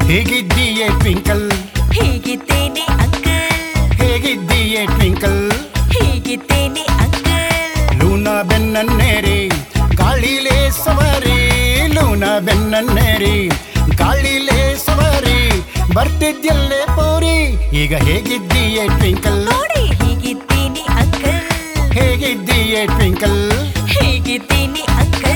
ಹೇಗಿದ್ದೀಯೇ twinkle ಹೇಗಿದ್ದೇನೆ uncle ಹೇಗಿದ್ದೀಯೇ twinkle ಹೇಗಿದ್ದೇನೆ ಅಂಕಲ್ ಲೂನಾ ಬೆನ್ನನ್ನೇರಿ ಗಾಳಿಲೇ ಸವಾರಿ ಲೂನಾ ಬೆನ್ನನ್ನೇರಿ ಗಾಳಿಲೇ ಸವಾರಿ ಬರ್ತಿದ್ಯಲ್ಲೇ ಪೋರಿ ಈಗ ಹೇಗಿದ್ದೀಯೇ ಟ್ವಿಂಕಲ್ ನೋಡಿ ಹೇಗಿದ್ದೀನಿ ಅಂಕಲ್ ಹೇಗಿದ್ದೀಯೇ ಟ್ವಿಂಕಲ್ ಹೇಗಿದ್ದೀನಿ ಅಂಕಲ್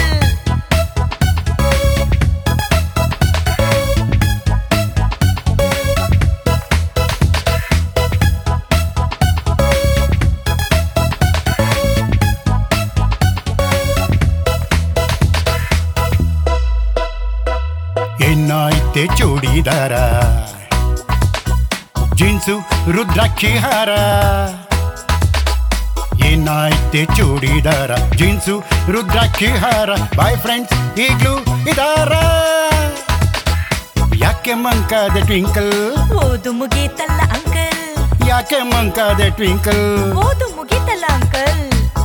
ಏನಾಯ್ತೆ ಚೂಡಿದಾರ ಜೀನ್ಸು ರುದ್ರಾಕ್ಷಿ ಹಾರ ಏನಾಯ್ತೆ ಚೂಡಿದಾರ ಜೀನ್ಸು ರುದ್ರಾಕ್ಷಿ ಹಾರ ಬಾಯ್ ಫ್ರೆಂಡ್ಸ್ ಈಗ್ಲೂ ಇದಾರ ಯಾಕೆ ಮಂಕಾದೆ ಟ್ವಿಂಕಲ್ ಓದು ಮುಗೀತಲ್ಲ ಅಂಕಲ್ ಯಾಕೆ ಮಂಕಾದೆ ಟ್ವಿಂಕಲ್ ಓದು ಮುಗೀತಲ್ಲ ಅಂಕಲ್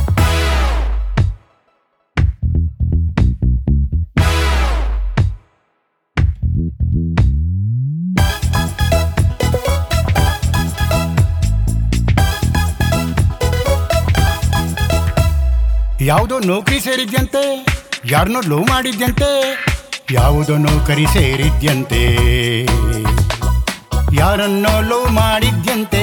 ಯಾವುದೋ ನೌಕರಿ ಸೇರಿದ್ಯಂತೆ ಯಾರನ್ನೋ ಲೋ ಮಾಡಿದ್ಯಂತೆ ಯಾವುದೋ ನೌಕರಿ ಸೇರಿದ್ಯಂತೆ ಯಾರನ್ನೋ ಲೋ ಮಾಡಿದ್ಯಂತೆ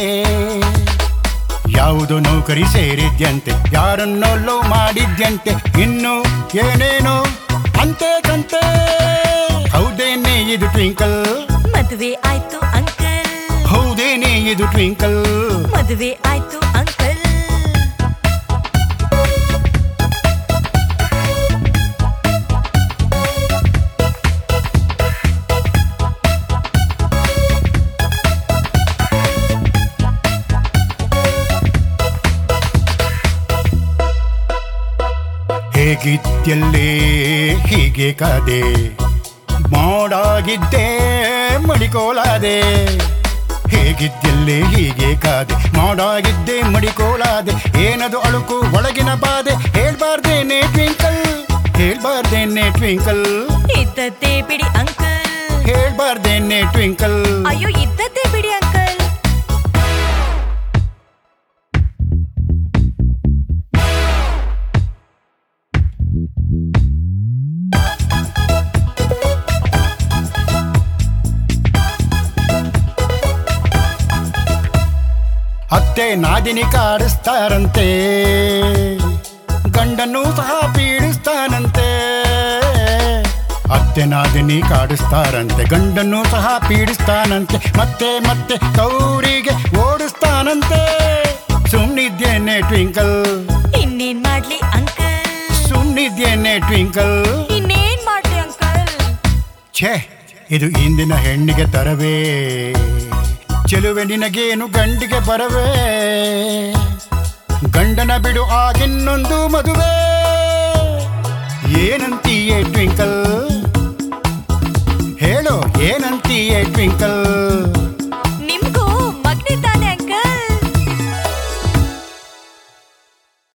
ಯಾವುದೋ ನೌಕರಿ ಸೇರಿದ್ಯಂತೆ ಯಾರನ್ನೋ ಲೋ ಮಾಡಿದ್ಯಂತೆ ಇನ್ನು ಏನೇನೋ ಅಂತೆ ಕಂತೆ ಹೌದೇನೆ ಇದು ಟ್ವಿಂಕಲ್ ಮದುವೆ ಆಯ್ತು ಅಂಕಲ್ ಹೌದೇನೆ ಇದು ಟ್ವಿಂಕಲ್ ಮದುವೆ ಆಯ್ತು ಅಂಕಲ್ ಹೇಗಿದ್ಯಲ್ಲೇ ಹೀಗೆ ಕಾದೆ ಮಾಡಾಗಿದ್ದೆ ಮಡಿಕೋಲಾದೆ ಹೇಗಿದ್ಯಲ್ಲೇ ಹೀಗೆ ಕಾದೆ ಮಾಡಾಗಿದ್ದೆ ಮಡಿಕೋಲಾದೆ ಏನದು ಅಳುಕು ಒಳಗಿನ ಬಾಧೆ ಹೇಳ್ಬಾರ್ದೇನೆ ಟ್ವಿಂಕಲ್ ಹೇಳ್ಬಾರ್ದೇನೆ ಟ್ವಿಂಕಲ್ ಇದ್ದದ್ದೇ ಬಿಡಿ ಅಂಕಲ್ ಹೇಳ್ಬಾರ್ದೇನೆ ಟ್ವಿಂಕಲ್ ಅಯ್ಯೋ ಇದ್ದದ್ದೇ ಬಿಡಿ ಅಂಕಲ್ ಅತ್ತೆ ನಾದಿನಿ ಕಾಡಿಸ್ತಾರಂತೆ ಗಂಡನ್ನು ಸಹ ಪೀಡಿಸ್ತಾನಂತೆ ಅತ್ತೆ ನಾದಿನಿ ಕಾಡಿಸ್ತಾರಂತೆ ಗಂಡನ್ನು ಸಹ ಪೀಡಿಸ್ತಾನಂತೆ ಮತ್ತೆ ಮತ್ತೆ ಕೌರಿಗೆ ಓಡಿಸ್ತಾನಂತೆ ಸುಮ್ನಿದ್ಯೇನೆ ಟ್ವಿಂಕಲ್ ಇನ್ನೇನ್ ಮಾಡ್ಲಿ ಅಂಕಲ್ ಸುಮ್ನಿದ್ಯೇನೆ ಟ್ವಿಂಕಲ್ ಇನ್ನೇನ್ ಮಾಡ್ಲಿ ಅಂಕಲ್ ಛೇ ಇದು ಇಂದಿನ ಹೆಣ್ಣಿಗೆ ತರವೇ ಚೆಲುವೆ ನಿನಗೇನು ಗಂಡಿಗೆ ಬರವೇ ಗಂಡನ ಬಿಡು ಆಗಿನ್ನೊಂದು ಮದುವೆ ಏನಂತೀಯೇ ಟ್ವಿಂಕಲ್ ಹೇಳು ಏನಂತೀಯೇ ಟ್ವಿಂಕಲ್